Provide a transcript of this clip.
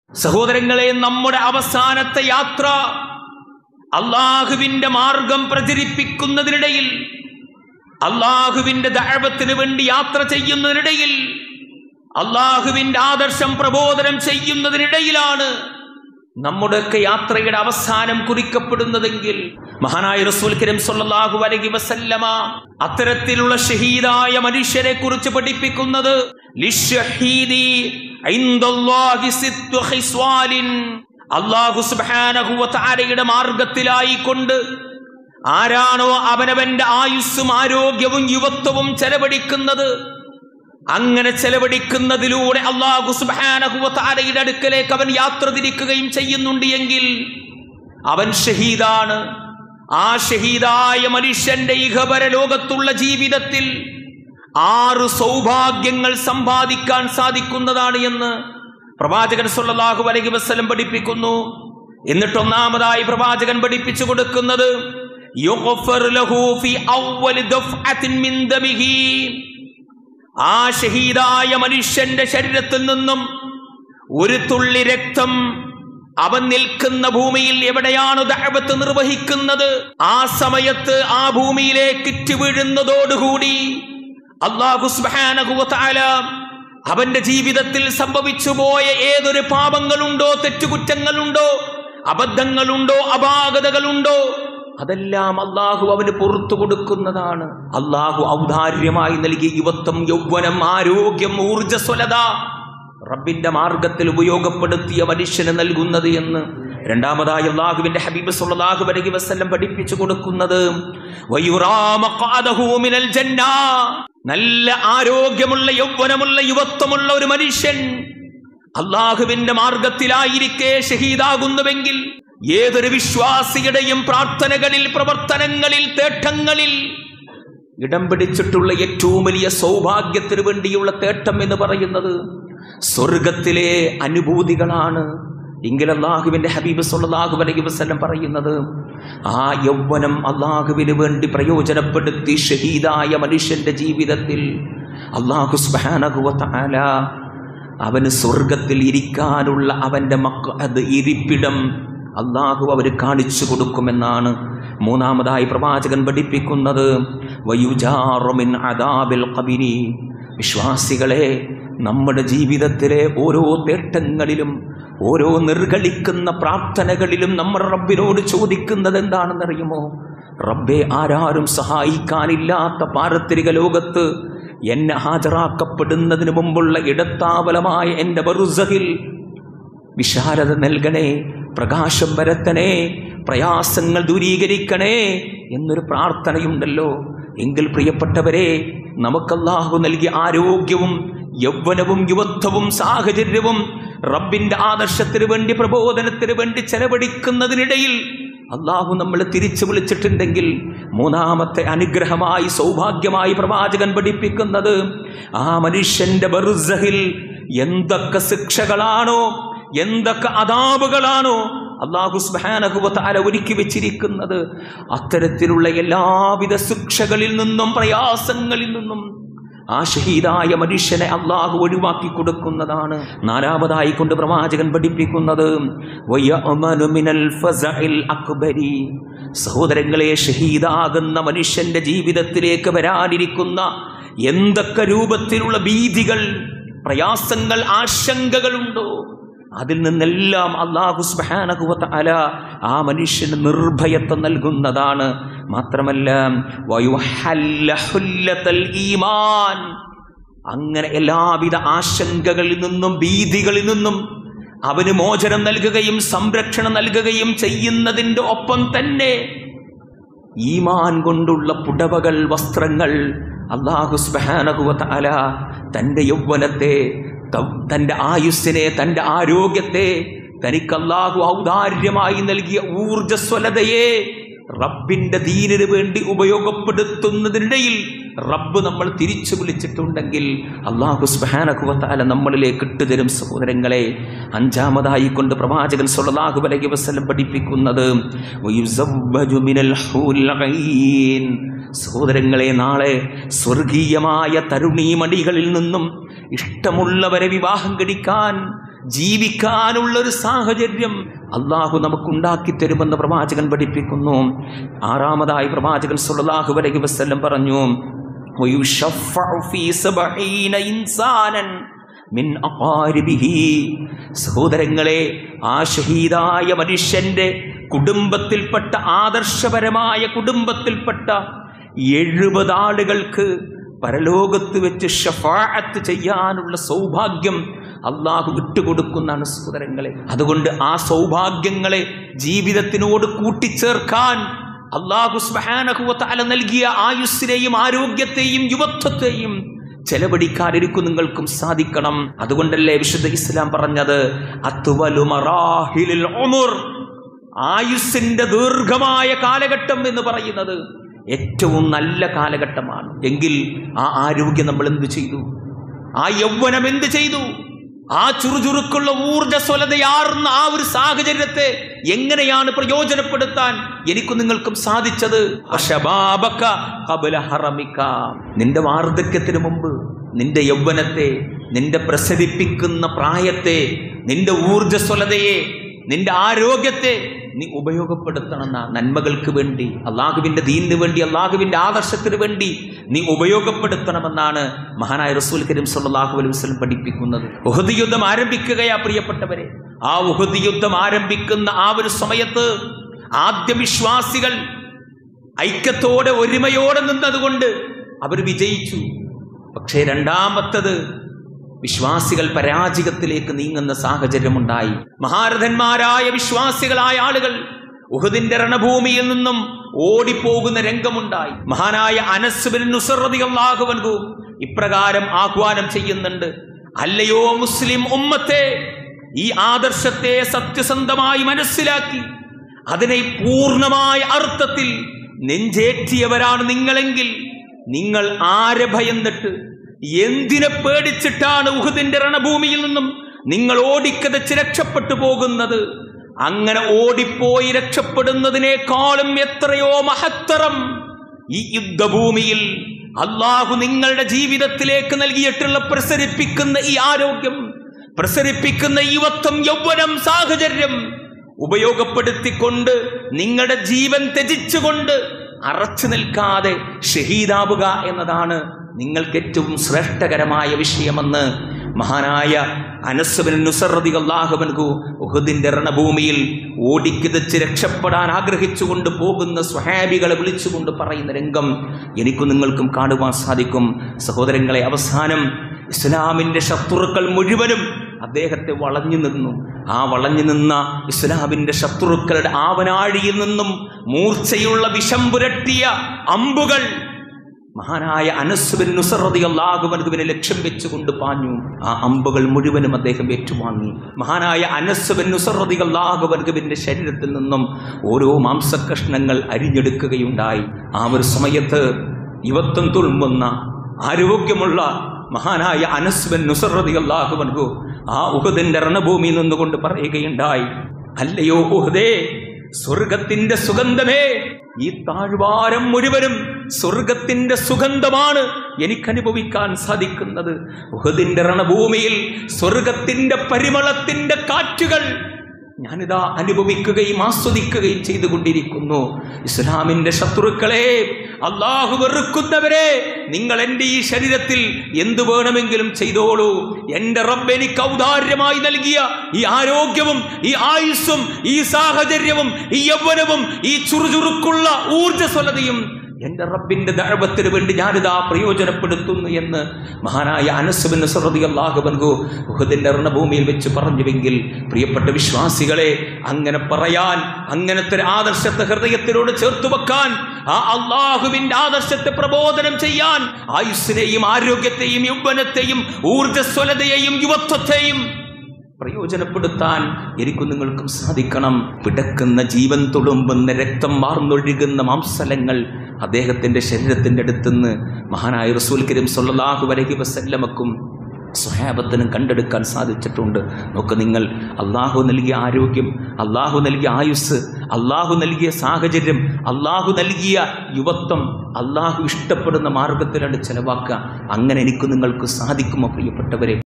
സഹോദരങ്ങളെ നമ്മുടെ അവസാനത്തെ യാത്ര അള്ളാഹുവിന്റെ മാർഗം പ്രചരിപ്പിക്കുന്നതിനിടയിൽ അള്ളാഹുവിന്റെ ദഅവത്തിന് വേണ്ടി യാത്ര ചെയ്യുന്നതിനിടയിൽ അള്ളാഹുവിന്റെ ആദർശം പ്രബോധനം ചെയ്യുന്നതിനിടയിലാണ് നമ്മുടെയൊക്കെ യാത്രയുടെ അവസാനം കുറിക്കപ്പെടുന്നതെങ്കിൽ മഹാനായ റസൂൽ കരീം സല്ലല്ലാഹു അലൈഹി വസല്ലമ അത്തരത്തിലുള്ള ഷഹീദായ മനുഷ്യരെ കുറിച്ച് പഠിപ്പിക്കുന്നത് ലിശ്ശഹീദി ഇൻദല്ലാഹി സിത്തു ഖിസ്വാലിൻ അല്ലാഹു സുബ്ഹാനഹു വ തആലയുടെ മാർഗത്തിലായിക്കൊണ്ട് ആരാണോ അവനവന്റെ ആയുസ്സും ആരോഗ്യവും യുവത്വവും ചെലവഴിക്കുന്നത് അങ്ങനെ ചെലവഴിക്കുന്നതിലൂടെ അള്ളാഹു സുബാനഹുവത്താലയുടെ അടുക്കലേക്ക് അവൻ യാത്ര തിരിക്കുകയും ചെയ്യുന്നുണ്ട് എങ്കിൽ അവൻ ഷഹീദാണ് ആ ഷഹീദായ മനുഷ്യന്റെ ഇഹപര ലോകത്തുള്ള ജീവിതത്തിൽ ആറ് സൗഭാഗ്യങ്ങൾ സമ്പാദിക്കാൻ സാധിക്കുന്നതാണ് എന്ന് പ്രവാചകൻ സല്ലല്ലാഹു അലൈഹി വസല്ലം പഠിപ്പിക്കുന്നു എന്നിട്ട് ഒന്നാമതായി പ്രവാചകൻ പഠിപ്പിച്ചു കൊടുക്കുന്നത് യുഗ്ഫർ ലഹു ഫി അവ്വലി ദഫ്അത്തിൻ മിൻ ദമിഹി ആ ഷഹീദായ മനുഷ്യന്റെ ശരീരത്തിൽ നിന്നും ഒരു തുള്ളി രക്തം അവൻ നിൽക്കുന്ന ഭൂമിയിൽ എവിടെയാണ് ദഅവത്ത് നിർവഹിക്കുന്നത് ആ സമയത്ത് ആ ഭൂമിയിലേക്ക് ഇറ്റു വീഴുന്നതോടുകൂടി അള്ളാഹു സുബ്ഹാനഹു വ തആല അവന്റെ ജീവിതത്തിൽ സംഭവിച്ചു പോയ ഏതൊരു പാപങ്ങളുണ്ടോ തെറ്റുകുറ്റങ്ങളുണ്ടോ അബദ്ധങ്ങളുണ്ടോ അപാകതകളുണ്ടോ അതെല്ലാം അള്ളാഹു അവന് പുറത്തു കൊടുക്കുന്നതാണ് അള്ളാഹു ഔദാര്യമായി നൽകിയ യുവത്വം യൗവനം ആരോഗ്യം ഊർജ്ജസ്വലത റബ്ബിന്റെ മാർഗത്തിൽ ഉപയോഗപ്പെടുത്തിയ മനുഷ്യന് നൽകുന്നത് രണ്ടാമതായി അള്ളാഹുവിന്റെ ഹബീബ് സല്ലല്ലാഹു അലൈഹി വസല്ലം പഠിപ്പിച്ചു കൊടുക്കുന്നത് വയുറാ മഖാദഹു മിനൽ ജന്ന നല്ല ആരോഗ്യമുള്ള യൗവനമുള്ള യുവത്വമുള്ള ഒരു മനുഷ്യൻ അള്ളാഹുവിന്റെ മാർഗത്തിലായിരിക്കെ ഷഹീദാകുന്നുവെങ്കിൽ ഏതൊരു വിശ്വാസിയുടെയും പ്രാർത്ഥനകളിൽ പ്രവർത്തനങ്ങളിൽ തേട്ടങ്ങളിൽ ഇടം പിടിച്ചിട്ടുള്ള ഏറ്റവും വലിയ സൗഭാഗ്യത്തിന് വേണ്ടിയുള്ള തേട്ടം എന്ന് പറയുന്നത് സ്വർഗത്തിലെ അനുഭൂതികളാണ് എങ്കിൽ അള്ളാഹുവിന്റെ ഹബീബ് സല്ലല്ലാഹു അലൈഹി വസല്ലം പറയുന്നത് ആ യൗവനം അള്ളാഹുവിന് വേണ്ടി പ്രയോജനപ്പെടുത്തി ഷഹീദായ മനുഷ്യന്റെ ജീവിതത്തിൽ അള്ളാഹു സുബ്ഹാനഹു വ തആല അവന് സ്വർഗത്തിൽ ഇരിക്കാനുള്ള അവന്റെ മക്ക അത് ഇരിപ്പിടം അള്ളാഹു അവർ കാണിച്ചു കൊടുക്കുമെന്നാണ് മൂന്നാമതായി പ്രവാചകൻ പഠിപ്പിക്കുന്നത് വയുജാറുമിൻ അദാബിൽ ഖബരി വിശ്വാസികളെ നമ്മുടെ ജീവിതത്തിലെ ഓരോ തേട്ടങ്ങളിലും ഓരോ നിർഗളിക്കുന്ന പ്രാർത്ഥനകളിലും നമ്മൾ റബ്ബിനോട് ചോദിക്കുന്നത് എന്താണെന്നറിയുമോ റബ്ബെ ആരാരും സഹായിക്കാനില്ലാത്ത പാരത്രിക ലോകത്ത് എന്നെ ഹാജരാക്കപ്പെടുന്നതിന് മുമ്പുള്ള ഇടത്താവലമായ എൻ്റെ ബറുസഹിൽ വിശാലത നൽകണേ പ്രകാശം വരത്തണേ പ്രയാസങ്ങൾ ദൂരീകരിക്കണേ എന്നൊരു പ്രാർത്ഥനയുണ്ടല്ലോ എങ്കിൽ പ്രിയപ്പെട്ടവരെ നമുക്കല്ലാഹു നൽകിയ ആരോഗ്യവും യൗവനവും യുവത്വവും സാഹചര്യവും റബ്ബിന്റെ ആദർശത്തിന് വേണ്ടി പ്രബോധനത്തിന് വേണ്ടി ചെലവഴിക്കുന്നതിനിടയിൽ അള്ളാഹു നമ്മളെ തിരിച്ചു വിളിച്ചിട്ടുണ്ടെങ്കിൽ മൂന്നാമത്തെ അനുഗ്രഹമായി സൗഭാഗ്യമായി പ്രവാചകൻ പഠിപ്പിക്കുന്നത് ആ മനുഷ്യന്റെ ബറുസഹിൽ എന്തൊക്കെ ശിക്ഷകളാണോ എന്തൊക്കെ അതാപുകളാണോ അള്ളാഹു സ്ബാനഹുവത്താല ഒരുക്കി വെച്ചിരിക്കുന്നത് അത്തരത്തിലുള്ള എല്ലാവിധ ശിക്ഷകളിൽ നിന്നും പ്രയാസങ്ങളിൽ നിന്നും ആ ഷഹീദായ മനുഷ്യനെ അള്ളാഹു ഒഴിവാക്കി കൊടുക്കുന്നതാണ് നാലാമതായി കൊണ്ട് പ്രവാചകൻ പഠിപ്പിക്കുന്നത് വയഅമനു മിനൽ ഫസഇൽ അക്ബരി സഹോദരങ്ങളെ ഷഹീദാകുന്ന മനുഷ്യന്റെ ജീവിതത്തിലേക്ക് വരാനിരിക്കുന്ന എന്തൊക്കെ രൂപത്തിലുള്ള ഭീതികൾ പ്രയാസങ്ങൾ ആശങ്കകളുണ്ടോ അതിൽ നിന്നെല്ലാം അള്ളാഹു സുബ്ഹാനഹു അല ആ മനുഷ്യന് നിർഭയത്വം നൽകുന്നതാണ് മാത്രമല്ല വയുഹല്ല ഹുല്ലത്തൽ ഈമാൻ അങ്ങനെ എല്ലാവിധ ആശങ്കകളിൽ നിന്നും ഭീതികളിൽ നിന്നും അവന് മോചനം നൽകുകയും സംരക്ഷണം നൽകുകയും ചെയ്യുന്നതിൻ്റെ ഒപ്പം തന്നെ ഈമാൻ കൊണ്ടുള്ള പുടവകൾ വസ്ത്രങ്ങൾ അള്ളാഹു സുബാനഹുവ അല തൻ്റെ യൗവനത്തെ ത- തൻ്റെ ആയുസ്സിനെ തൻ്റെ ആരോഗ്യത്തെ തനിക്ക് അള്ളാഹു ഔദാര്യമായി നൽകിയ ഊർജസ്വലതയെ റബ്ബിന്റെ ദീനിന് വേണ്ടി ഉപയോഗപ്പെടുത്തുന്നതിനിടയിൽ റബ്ബ് നമ്മൾ തിരിച്ചു വിളിച്ചിട്ടുണ്ടെങ്കിൽ അള്ളാഹു സുബാനഹുവത്താല നമ്മളിലേക്ക് ഇട്ടുതരും സഹോദരങ്ങളെ അഞ്ചാമതായി കൊണ്ട് പ്രവാചകൻ സല്ലല്ലാഹു അലൈഹി വസല്ലം പഠിപ്പിക്കുന്നത് വയുസവ്വജു മിനൽ ഹൂരിൽ ഐൻ. സഹോദരങ്ങളെ നാളെ സ്വർഗീയമായ തരുണീമണികളിൽ നിന്നും ഇഷ്ടമുള്ളവരെ വിവാഹം കഴിക്കാൻ ജീവിക്കാനുള്ള ഒരു സാഹചര്യം അള്ളാഹു നമുക്കുണ്ടാക്കി തരുമെന്ന് പ്രവാചകൻ പഠിപ്പിക്കുന്നു ആറാമതായി പ്രവാചകൻ സല്ലല്ലാഹു അലൈഹി വസല്ലം പറഞ്ഞു ويشفع في سبعين إنسانا മിൻ അഖാരിബിഹി സഹോദരങ്ങളെ ആ ഷഹീദായ മനുഷ്യന്റെ കുടുംബത്തിൽപ്പെട്ട ആദർശപരമായ കുടുംബത്തിൽപ്പെട്ട എഴുപത് ആളുകൾക്ക് പരലോകത്ത് വെച്ച് ഷഫാഅത്ത് ചെയ്യാനുള്ള സൗഭാഗ്യം അള്ളാഹു വിട്ടുകൊടുക്കുന്നതാണ് സഹോദരങ്ങളെ അതുകൊണ്ട് ആ സൗഭാഗ്യങ്ങളെ ജീവിതത്തിനോട് കൂട്ടിച്ചേർക്കാൻ അള്ളാഹു സ്മഹാനഹുവല നൽകിയ ആയുസ്സിനെയും ആരോഗ്യത്തെയും യുവത്വത്തെയും ചെലവഴിക്കാനിരിക്കും നിങ്ങൾക്കും സാധിക്കണം അതുകൊണ്ടല്ലേ വിശുദ്ധ ഇസ്ലാം പറഞ്ഞത് അത്വലു മറാഹിലിൽ ഉമുർ ആയുസ്സിന്റെ ദീർഘമായ കാലഘട്ടം എന്ന് പറയുന്നത് ഏറ്റവും നല്ല കാലഘട്ടമാണ് എങ്കിൽ ആ ആരോഗ്യം നമ്മൾ എന്ത് ചെയ്തു ആ യൗവനം എന്ത് ചെയ്തു ആ ചുറുചുറുക്കുള്ള ഊർജ്ജസ്വലതയാർന്ന ആ ഒരു സാഹചര്യത്തെ എങ്ങനെയാണ് പ്രയോജനപ്പെടുത്താൻ എനിക്കും നിങ്ങൾക്കും സാധിച്ചത് അശബാബക ഖബല ഹറമിക. നിന്റെ വാർദ്ധക്യത്തിന് മുമ്പ് നിന്റെ യൗവനത്തെ നിന്റെ പ്രസരിപ്പിക്കുന്ന പ്രായത്തെ നിന്റെ ഊർജ്ജസ്വലതയെ നിന്റെ ആരോഗ്യത്തെ നീ ഉപയോഗപ്പെടുത്തണം നന്മകൾക്ക് വേണ്ടി അള്ളാഹുവിന്റെ ദീനിന് വേണ്ടി അള്ളാഹുവിന്റെ ആദർശത്തിന് വേണ്ടി നീ ഉപയോഗപ്പെടുത്തണമെന്നാണ് മഹാനായ റസൂൽ കരീം സല്ലല്ലാഹു അലൈഹി വസല്ലം പഠിപ്പിക്കുന്നത് ഉഹദ് യുദ്ധം ആരംഭിക്കുകയാ പ്രിയപ്പെട്ടവരെ ആ ഉഹദ് യുദ്ധം ആരംഭിക്കുന്ന ആ ഒരു സമയത്ത് ആദ്യ വിശ്വാസികൾ ഐക്യത്തോടെ ഒരുമയോടെ നിന്നതുകൊണ്ട് അവർ വിജയിച്ചു പക്ഷേ രണ്ടാമത്തത് വിശ്വാസികൾ പരാജയത്തിലേക്ക് നീങ്ങുന്ന സാഹചര്യമുണ്ടായി മഹാരഥന്മാരായ വിശ്വാസികളായ ആളുകൾ ഉഹദിന്റെ രണഭൂമിയിൽ നിന്നും ഓടിപ്പോകുന്ന രംഗമുണ്ടായി മഹാനായ അനസ്ബിൻ നുസറതിയല്ലാഹുവൻകു ഇപ്രകാരം ആഹ്വാനം ചെയ്യുന്നുണ്ട് അല്ലയോ മുസ്ലിം ഉമ്മത്തെ ഈ ആദർശത്തെ സത്യസന്ധമായി മനസ്സിലാക്കി അതിനെ പൂർണ്ണമായ അർത്ഥത്തിൽ നെഞ്ചേറ്റിയവരാണ് നിങ്ങളെങ്കിൽ നിങ്ങൾ ആരെ ഭയന്നിട്ട് എന്തിനെ പേടിച്ചിട്ടാണ് ഉഹുദിന്റെ രണഭൂമിയിൽ നിന്നും നിങ്ങൾ ഓടിക്കതച്ച് രക്ഷപ്പെട്ടു പോകുന്നത് അങ്ങനെ ഓടിപ്പോയി രക്ഷപ്പെടുന്നതിനേക്കാളും എത്രയോ മഹത്തരം ഈ യുദ്ധഭൂമിയിൽ അള്ളാഹു നിങ്ങളുടെ ജീവിതത്തിലേക്ക് നൽകിയിട്ടുള്ള പ്രസരിപ്പിക്കുന്ന ഈ ആരോഗ്യം പ്രസരിപ്പിക്കുന്ന യുവത്വം യൗവനം സാഹചര്യം ഉപയോഗപ്പെടുത്തിക്കൊണ്ട് നിങ്ങളുടെ ജീവൻ ത്യജിച്ചുകൊണ്ട് അറച്ചു നിൽക്കാതെ ഷഹീദാവുക എന്നതാണ് നിങ്ങൾക്ക് ഏറ്റവും ശ്രേഷ്ഠകരമായ വിഷയമെന്ന് മഹാനായ അനസ്ബിൻ നുസറതി അള്ളാഹുബൻകു ഉഹുദിന്റെ രണഭൂമിയിൽ ഓടിക്കിതച്ച് രക്ഷപ്പെടാൻ ആഗ്രഹിച്ചുകൊണ്ട് പോകുന്ന സ്വഹാബികളെ വിളിച്ചുകൊണ്ട് പറയുന്ന രംഗം എനിക്കും നിങ്ങൾക്കും കാണുവാൻ സാധിക്കും സഹോദരങ്ങളെ അവസാനം ഇസ്ലാമിന്റെ ശത്രുക്കൾ മുഴുവനും അദ്ദേഹത്തെ വളഞ്ഞു നിന്നു ആ വളഞ്ഞു നിന്ന ഇസ്ലാമിന്റെ ശത്രുക്കളുടെ ആവനാഴിയിൽ നിന്നും മൂർച്ചയുള്ള വിഷം പുരട്ടിയ അമ്പുകൾ മഹാനായ അനസ്ബിൻ നുസറതി അള്ളാഹുബൻകുവിനെ ലക്ഷ്യം വെച്ചുകൊണ്ട് പാഞ്ഞു ആ അമ്പുകൾ മുഴുവനും അദ്ദേഹം ഏറ്റുവാങ്ങി മഹാനായ അനസ്ബിൻ നുസറതി അള്ളാഹുബൻകുവിന്റെ ശരീരത്തിൽ നിന്നും ഓരോ മാംസകഷ്ണങ്ങൾ അരിഞ്ഞെടുക്കുകയുണ്ടായി ആ ഒരു സമയത്ത് യുവത്വം തുളുമ്പുന്ന ആരോഗ്യമുള്ള മഹാനായ അനസ്ബൻ നുസറതി അള്ളാഹുബൻകു ആ ഉഹദിന്റെ രണഭൂമിയിൽ നിന്നുകൊണ്ട് പറയുകയുണ്ടായി അല്ലയോ ഉഹദേ സ്വർഗത്തിന്റെ സുഗന്ധമേ ഈ താഴ്വാരം മുഴുവനും സ്വർഗത്തിന്റെ സുഗന്ധമാണ് എനിക്ക് അനുഭവിക്കാൻ സാധിക്കുന്നത് ഉഹദിന്റെ രണഭൂമിയിൽ സ്വർഗത്തിന്റെ പരിമളത്തിന്റെ കാറ്റുകൾ ഞാനിതാ അനുഭവിക്കുകയും ആസ്വദിക്കുകയും ചെയ്തുകൊണ്ടിരിക്കുന്നു ഇസ്ലാമിന്റെ ശത്രുക്കളെ അള്ളാഹു വെറുക്കുന്നവരെ നിങ്ങൾ എൻ്റെ ഈ ശരീരത്തിൽ എന്തു വേണമെങ്കിലും ചെയ്തോളൂ എൻ്റെ റബ്ബ് എനിക്ക് ഔദാര്യമായി നൽകിയ ഈ ആരോഗ്യവും ഈ ആയുസ്സും ഈ സാഹചര്യവും ഈ യൗവനവും ഈ ചുറുചുറുക്കുള്ള ഊർജ്ജസ്വലതയും എൻ്റെ റബ്ബിന്റെ ദഴവത്തിന് വേണ്ടി ഞാനിതാ പ്രയോജനപ്പെടുത്തുന്നു എന്ന് മഹാനായ അനസുബിൻ സറതി അള്ളാഹുബൻകു ഉഹദിന്റെ ഋണഭൂമിയിൽ വെച്ച് പറഞ്ഞുവെങ്കിൽ പ്രിയപ്പെട്ട വിശ്വാസികളെ അങ്ങനെ പറയാൻ അങ്ങനത്തെ ഒരു ആദർശത്തെ ഹൃദയത്തിനോട് ചേർത്ത് വെക്കാൻ ആ അള്ളാഹുവിന്റെ ആദർശത്തെ പ്രബോധനം ചെയ്യാൻ ആയുസ്സിനെയും ആരോഗ്യത്തെയും യൗവനത്തെയും ഊർജ്ജസ്വലതയെയും യുവത്വത്തെയും പ്രയോജനപ്പെടുത്താൻ എനിക്കും നിങ്ങൾക്കും സാധിക്കണം പിടക്കുന്ന ജീവൻ തുളുമ്പുന്ന രക്തം വാർന്നൊഴുകുന്ന മാംസലങ്ങൾ അദ്ദേഹത്തിൻ്റെ ശരീരത്തിൻ്റെ അടുത്തുനിന്ന് മഹാനായ റസൂൽ കരീം സല്ലല്ലാഹു അലൈഹി വസല്ലമക്കും സ്വഹാബത്തിനും കണ്ടെടുക്കാൻ സാധിച്ചിട്ടുണ്ട് നോക്ക് നിങ്ങൾ അള്ളാഹു നൽകിയ ആരോഗ്യം അള്ളാഹു നൽകിയ ആയുസ് അള്ളാഹു നൽകിയ സാഹചര്യം അള്ളാഹു നൽകിയ യുവത്വം അള്ളാഹു ഇഷ്ടപ്പെടുന്ന മാർഗത്തിലാണ് ചെലവാക്കുക അങ്ങനെ എനിക്ക് നിങ്ങൾക്ക് സാധിക്കുമോ പ്രിയപ്പെട്ടവരെ